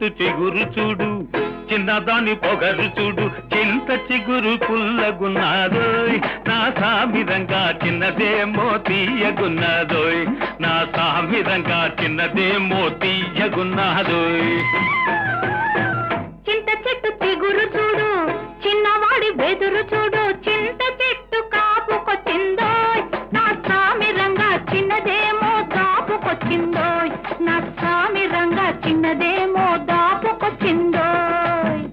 చెట్టు చిగురు చూడు చిన్నదాని పొగరు చూడు చింత చిగురు పుల్లగున్నాదోయ్ నా సామిరంగా చిన్నదేమో తీయగున్నదోయ్ నా సామిరంగా చిన్నదేమో తీయగున్నదోయ్ చింత చెట్టు చిగురు చూడు చిన్నవాడి బెదురు చూడు చింత చెట్టు కాపుకొచ్చిందోయ్ నా సామిరంగా చిన్నదేమో దాపుకొచ్చిందోయ్ నా సామిరంగా చిన్నదేమో దాపుకొచ్చిందోయ్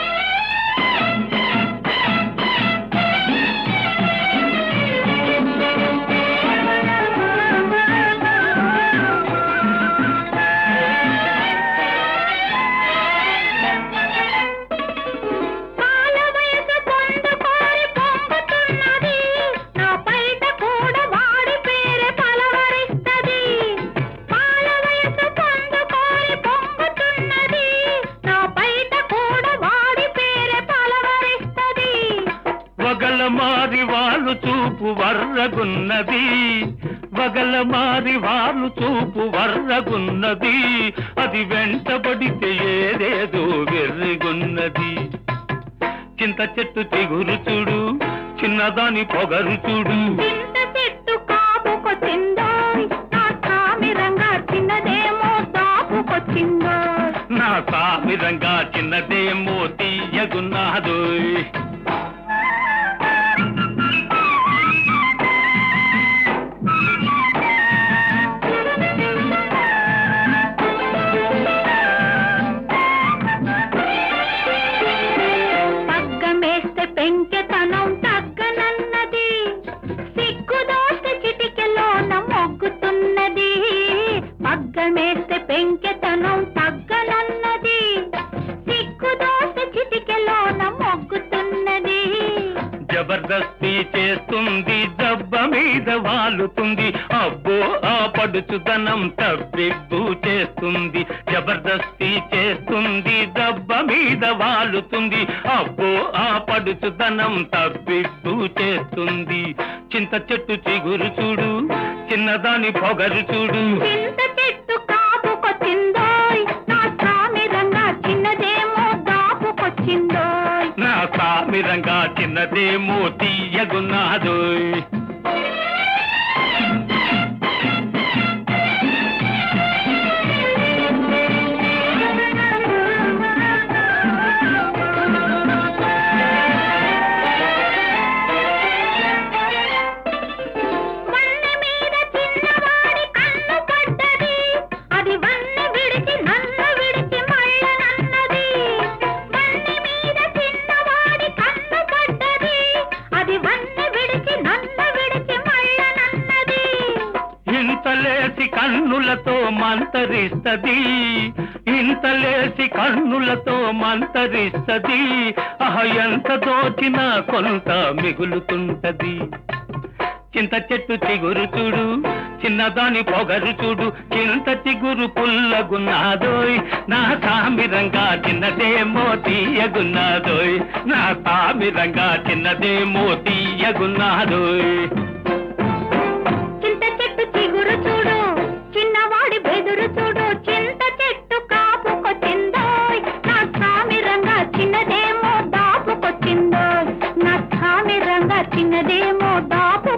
పాల వయసు పొందుకోరి పొంగుతున్నది నా బయట కూడా వాడి పేరే పలవరిస్తది పాల వయసు పొందుకోరి పొంగుతున్నది నా బయట కూడా వాడి పేరే పలవరిస్తది వగల మారి వాళ్ళు చూపు వర్రగున్నది వగల మారి వాళ్ళు చూపు వర్రగున్నది అది వెంటబడితే ఏదేదో వెర్రిగున్నది చింత చెట్టు చిగురు చూడు చిన్నదాని పొగరు చూడు చింత చెట్టు కాపుకొచ్చిందోయ్ నా సామిరంగా చిన్నదేమో దాపుకొచ్చిందోయ్ నా సామిరంగా చిన్నదేమో తీయగున్నాదోయ్ పగ్గమేస్తే పెంకెతనం తగ్గనన్నది సిగ్గుదోస్తే చిటికెలోన మొగ్గుతున్నది పగ్గమేస్తే పెంకెతనం తగ్గనన్నది సిగ్గుదోస్తే చిటికెలోన మొగ్గుతున్నది జబర్దస్తి చేస్తుంది దెబ్బ మీద వాలుతుంది అబ్బో ఆ పడుచుదనం తప్పిబ్బు చేస్తుంది జబర్దస్తి చేస్తుంది దెబ్బ మీద వాలుతుంది అబ్బో ఆ పడుచుదనం తప్పిబ్బు చేస్తుంది చింత చెట్టు చిగురు చూడు చిన్నదాని పొగరు చూడు చింత చెట్టు కాపుకొచ్చిందోయ్ నా సామిరంగా చిన్నదేమో దాపుకొచ్చిందోయ్ నా సామిరంగా చిన్నదేమో తీయగున్నాదోయ్ వన్నె మీద చిన్నవాడి కన్ను పడ్డది అది వన్నె విడిచి నన్ను విడిచి మళ్ళనన్నది వన్నె మీద చిన్నవాడి కన్ను పడ్డది అది వన్నె విడిచి నన్ను విడిచి మళ్ళనన్నది ఇంతలేసి కన్నులతో మంతరిస్తది ఇంతలేసి కన్నులతో మంతరిస్తది అహ ఎంత దోచినా కొంత మిగులుతుంటది చింత చెట్టు చిగురు చూడు చిన్నదాని పొగరు చూడు చింత చిగురు పుల్లగున్నాదోయ్ నా సామిరంగా చిన్నదేమో తీయగున్నాదోయ్ నా సామిరంగా చిన్నదేమో తీయగున్నాదోయ్ చింత చెట్టు చిగురు చూడు చిన్నవాడి బెదురు చూడు చింత చెట్టు కాపుకొచ్చిందోయ్ నా సామిరంగా చిన్నదేమో దాపుకొచ్చిందోయ్ నా సామిరంగా చిన్నదేమో దాపు